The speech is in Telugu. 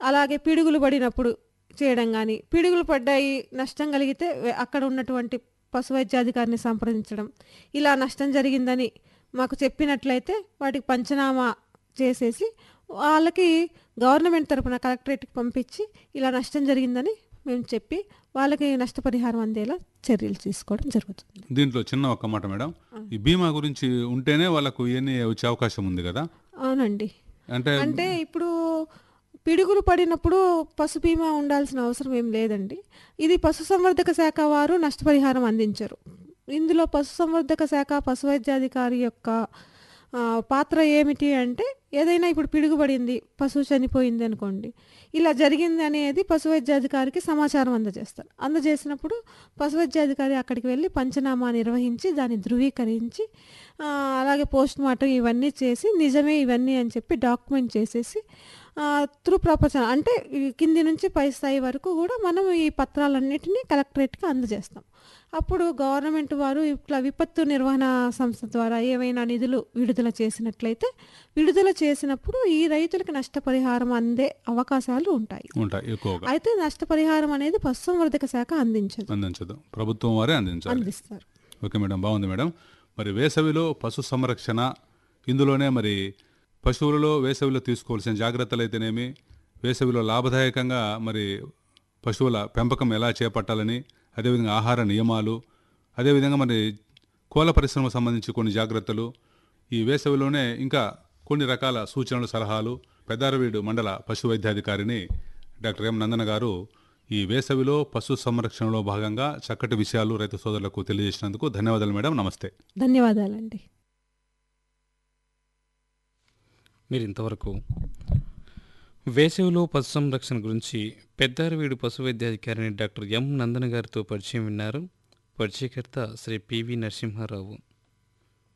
అలాగే పిడుగులు పడినప్పుడు చేయడం కానీ పిడుగులు పడ్డాయి నష్టం కలిగితే వె- అక్కడ ఉన్నటువంటి పశు వైద్యాధికారిని సంప్రదించడం ఇలా నష్టం జరిగిందని మాకు చెప్పినట్లయితే వాటికి పంచనామా చేసేసి వాళ్ళకి గవర్నమెంట్ తరపున కలెక్టరేట్కి పంపించి ఇలా నష్టం జరిగిందని మేము చెప్పి వాళ్ళకి నష్టపరిహారం అందేలా చర్యలు తీసుకోవడం జరుగుతుంది దీంట్లో చిన్న ఒక్క మాట మేడం ఈ బీమా గురించి ఉంటేనే వాళ్ళకు ఇవన్నీ వచ్చే అవకాశం ఉంది కదా అవునండి అంటే అంటే ఇప్పుడు పిడుగులు పడినప్పుడు పశు బీమా ఉండాల్సిన అవసరం ఏం లేదండి ఇది పశుసంవర్ధక శాఖ వారు నష్టపరిహారం అందించరు ఇందులో పశుసంవర్ధక శాఖ పశు వైద్యాధికారి యొక్క ఆ, పాత్ర ఏమిటి అంటే ఏదైనా ఇప్పుడు పిడుగు పడింది పశువు చనిపోయింది అనుకోండి ఇలా జరిగింది అనేది పశు వైద్యాధికారికి సమాచారం అందజేస్తారు అందజేసినప్పుడు పశు వైద్యాధికారి అక్కడికి వెళ్ళి పంచనామా నిర్వహించి దాన్ని ధృవీకరించి ఆ, అలాగే పోస్ట్ మార్టం ఇవన్నీ చేసి నిజమే ఇవన్నీ అని చెప్పి డాక్యుమెంట్ చేసేసి త్రూ ప్రపంచం అంటే ఈ కింది నుంచి పై స్థాయి వరకు కూడా మనం ఈ పత్రాలన్నిటినీ కలెక్టరేట్కి అందజేస్తాం అప్పుడు గవర్నమెంట్ వారు ఇట్లా విపత్తు నిర్వహణ సంస్థ ద్వారా ఏవైనా నిధులు విడుదల చేసినట్లయితే విడుదల చేసినప్పుడు ఈ రైతులకు నష్టపరిహారం అందే అవకాశాలు ఉంటాయి ఉంటాయి ఎక్కువగా అయితే నష్టపరిహారం అనేది పశుసంవర్ధక శాఖ అందించదు అందించదు ప్రభుత్వం వారే అందించాలి అందిస్తారు ఓకే మేడం బాగుంది మేడం మరి వేసవిలో పశు సంరక్షణ ఇందులోనే మరి పశువులలో వేసవిలో తీసుకోవాల్సిన జాగ్రత్తలు అయితేనేమి వేసవిలో లాభదాయకంగా మరి పశువుల పెంపకం ఎలా చేపట్టాలని అదేవిధంగా ఆహార నియమాలు అదేవిధంగా మరి కోళ్ళ పరిశ్రమకు సంబంధించి కొన్ని జాగ్రత్తలు ఈ వేసవిలోనే ఇంకా కొన్ని రకాల సూచనలు సలహాలు పెద్దారవీడు మండల పశు వైద్యాధికారిని డాక్టర్ ఎం నందన గారు ఈ వేసవిలో పశు సంరక్షణలో భాగంగా చక్కటి విషయాలు రైతు సోదరులకు తెలియజేసినందుకు ధన్యవాదాలు మేడం నమస్తే ధన్యవాదాలండి మీరు ఇంతవరకు వేసవిలో పశు సంరక్షణ గురించి పెద్దారవీడు పశు వైద్యాధికారిని డాక్టర్ ఎం నందన గారితో పరిచయం విన్నారు పరిచయకర్త శ్రీ పివి నరసింహారావు